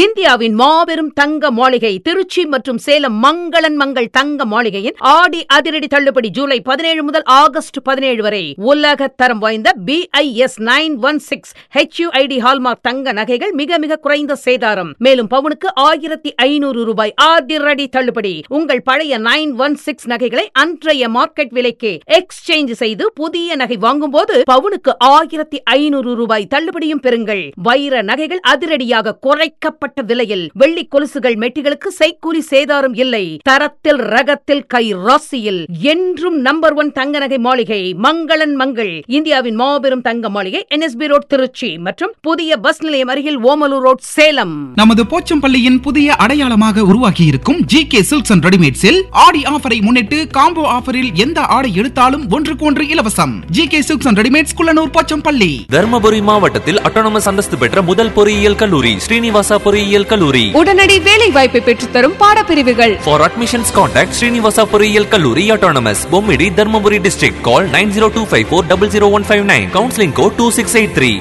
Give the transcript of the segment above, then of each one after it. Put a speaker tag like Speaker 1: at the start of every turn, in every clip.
Speaker 1: இந்தியாவின் மாபெரும் தங்க மாளிகை திருச்சி மற்றும் சேலம் மங்களன் மங்கள் தங்க மாளிகையின் ஆடி அதிரடி தள்ளுபடி ஜூலை பதினேழு முதல் ஆகஸ்ட் பதினேழு வரை உலக தரம் வாய்ந்த BIS nine one six HUID hallmark தங்க நகைகள் மிக மிக குறைந்த சேதாரம் மேலும் பவுனுக்கு ஆயிரத்தி ஐநூறு ரூபாய் அதிரடி தள்ளுபடி உங்கள் பழைய நைன் ஒன் சிக்ஸ் நகைகளை அன்றைய மார்க்கெட் விலைக்கு எக்ஸ்சேஞ்ச் செய்து புதிய நகை வாங்கும்போது பவுனுக்கு ஆயிரத்தி ஐநூறு ரூபாய் தள்ளுபடியும் பெறுங்கள் வைர நகைகள் அதிரடியாக குறைக்கப்பட்ட விலையில் வெள்ளி கொலுசுகள் மெட்டிகளுக்கு செய்கூலி சேதாரம் இல்லை தரத்தில் ரகத்தில் கை ராசியில் என்றும் நம்பர் ஒன் தங்க நகை மாளிகை மங்களன் மங்கள் இந்தியாவின் மாபெரும் தங்க மாளிகை என்எஸ்பி ரோட் திருச்சி மற்றும் புதிய பஸ் நிலையம் அருகில் ஓமலூர் ரோட் சேலம்
Speaker 2: நமது போச்சம்பள்ளியின் புதிய அடையாளமாக உருவாகி இருக்கும் ஜி கே சில்க்ஸ் அண்ட் ரெடிமேட்ஸில் ஆடி ஆஃபரை முன்னிட்டு காம்போ ஆஃபரில் எந்த ஆடை எடுத்தாலும் ஒன்றுக்கு ஒன்று இலவசம் G K silks and readymades Kullanur Pochampalli
Speaker 3: Dharmapuri மாவட்டத்தில் அட்டானமஸ் அந்தஸ்து பெற்ற முதல் பொறியியல் கல்லூரி ஸ்ரீனிவாசா பொறியியல் கல்லூரி
Speaker 4: உடனடி வேலை வாய்ப்பை பெற்றுத்தரும் பாடப்பிரிவுகள்
Speaker 3: ஃபார் அட்மிஷன்ஸ் கான்டாக்ட் ஸ்ரீனிவாசா பொறியியல் கல்லூரி autonomous Bommidi Dharmapuri district call nine zero two five four double zero one five nine counselling code two six eight three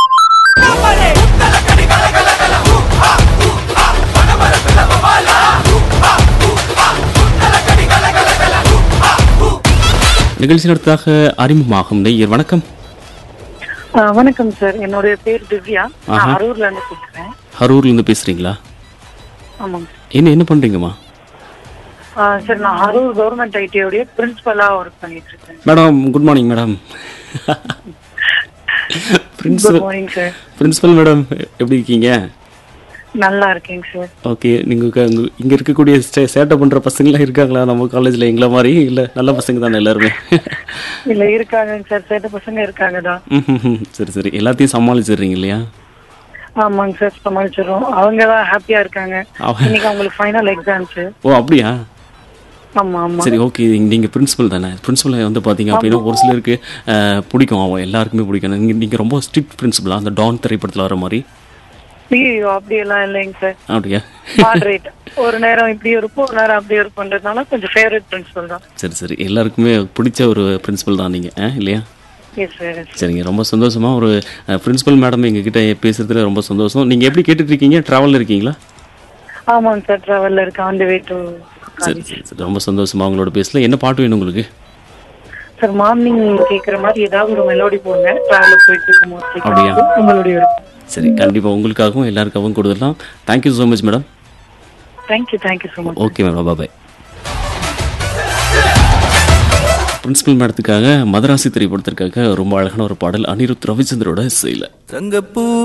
Speaker 5: நிகழ்ச்சி நடத்தாக அறிமுகமாகும் நெய்யர் வணக்கம்
Speaker 6: ஆ, வணக்கம் சார் என்னுடைய பேர் திவ்யா நான்
Speaker 5: ஆஹா.
Speaker 6: அரூர்ல இருந்து கூப்பிடுறேன்
Speaker 5: அரூர்ல இருந்து பேசுறீங்களா
Speaker 6: ஆமாங்க
Speaker 5: என்ன என்ன பண்றீங்கம்மா
Speaker 6: ஆ, சார் நான் அரூர் கவர்மெண்ட் ஐடியோடைய பிரின்சிபலா ஒர்க் பண்ணிட்டு இருக்கேன்
Speaker 5: madam good morning madam
Speaker 6: good
Speaker 5: principal
Speaker 6: morning sir
Speaker 5: principal madam எப்படி இருக்கீங்க
Speaker 6: நல்லா இருக்கேங்க சார்
Speaker 5: ஓகே நீங்க க- உங்க- இங்க இருக்கக்கூடிய சே- சேட்டை பண்ற பசங்களாம் இருக்காங்களா நம்ம காலேஜ்ல எங்களை மாதிரி இல்ல நல்ல பசங்க தானே எல்லாருமே
Speaker 6: இல்ல இருக்காங்க சார் சேட்ட பசங்க இருக்காங்க தான்
Speaker 5: ம்ஹும்ஹும். சரி சரி எல்லாத்தையும் சமாளிச்சிடுறீங்க இல்லையா
Speaker 6: ஆமாங்க சார் சமாளிச்சிடுறோம் அவங்க தான் ஹாப்பியா இருக்காங்க
Speaker 5: அவ-
Speaker 6: இன்னைக்கு அவங்களுக்கு ஃபைனல் எக்ஸாம்ஸ்
Speaker 5: ஓ அப்படியா
Speaker 6: ஆமா ஆமா
Speaker 5: சரி ஓகே நீங்க பிரின்சிபல் தானே பிரின்சிபல் வந்து பாத்தீங்க அப்படின்னா ஒரு சிலருக்கு அஹ், பிடிக்கும் அவன் எல்லாருக்குமே பிடிக்கும் நீங்க நீங்க ரொம்ப ஸ்ட்ரிக்ட் பிரின்சிபலா அந்த டான் திரைப்படத்துல வர மாதிரி
Speaker 6: ஐயோ அப்படியெல்லாம் இல்லைங்க சார்
Speaker 5: அப்படியா
Speaker 6: மாடரேட் ஒரு நேரம் இப்படி இருப்போம் ஒரு நேரம் அப்படி இருப்போன்றதுனால கொஞ்சம் ஃபேவரட் பிரின்சிபல் தான்
Speaker 5: சரி சரி எல்லாருக்குமே பிடிச்ச ஒரு பிரின்சிபல் தான் நீங்க ஆ, இல்லையா
Speaker 6: எஸ் சார்
Speaker 5: சரிங்க ரொம்ப சந்தோஷமா ஒரு பிரின்சிபல் மேடம் எங்ககிட்ட பேசுறதுல ரொம்ப சந்தோஷம் நீங்க எப்படி கேட்டுட்டு இருக்கீங்க டிராவல்ல இருக்கீங்களா
Speaker 6: ஆமாங்க சார் டிராவல்ல இருக்கு ஆன் தி வே டு
Speaker 5: சரி சரி சரி ரொம்ப சந்தோஷமா உங்களோட பேசல என்ன பாட்டு வேணும் உங்களுக்கு
Speaker 6: சார் மார்னிங் கேக்குற மாதிரி ஏதாவது ஒரு மெலோடி போடுங்க டிராவல போயிட்டு இருக்கும்போது
Speaker 5: அப்படியா?
Speaker 6: கேட்கறதுக்கு உங்களுடைய விருப்பம்
Speaker 5: சரி கண்டிப்பா உங்களுக்காகவும் எல்லாருக்காகவும் கொடுத்துடலாம் thank you so much madam
Speaker 6: thank you thank you so much
Speaker 5: okay madam bye principal மேடத்துக்காக மதராசி திரைப்படத்திற்காக ரொம்ப அழகான ஒரு பாடல் அனிருத் ரவிச்சந்திரோட இசையில்
Speaker 7: சங்கப்பூ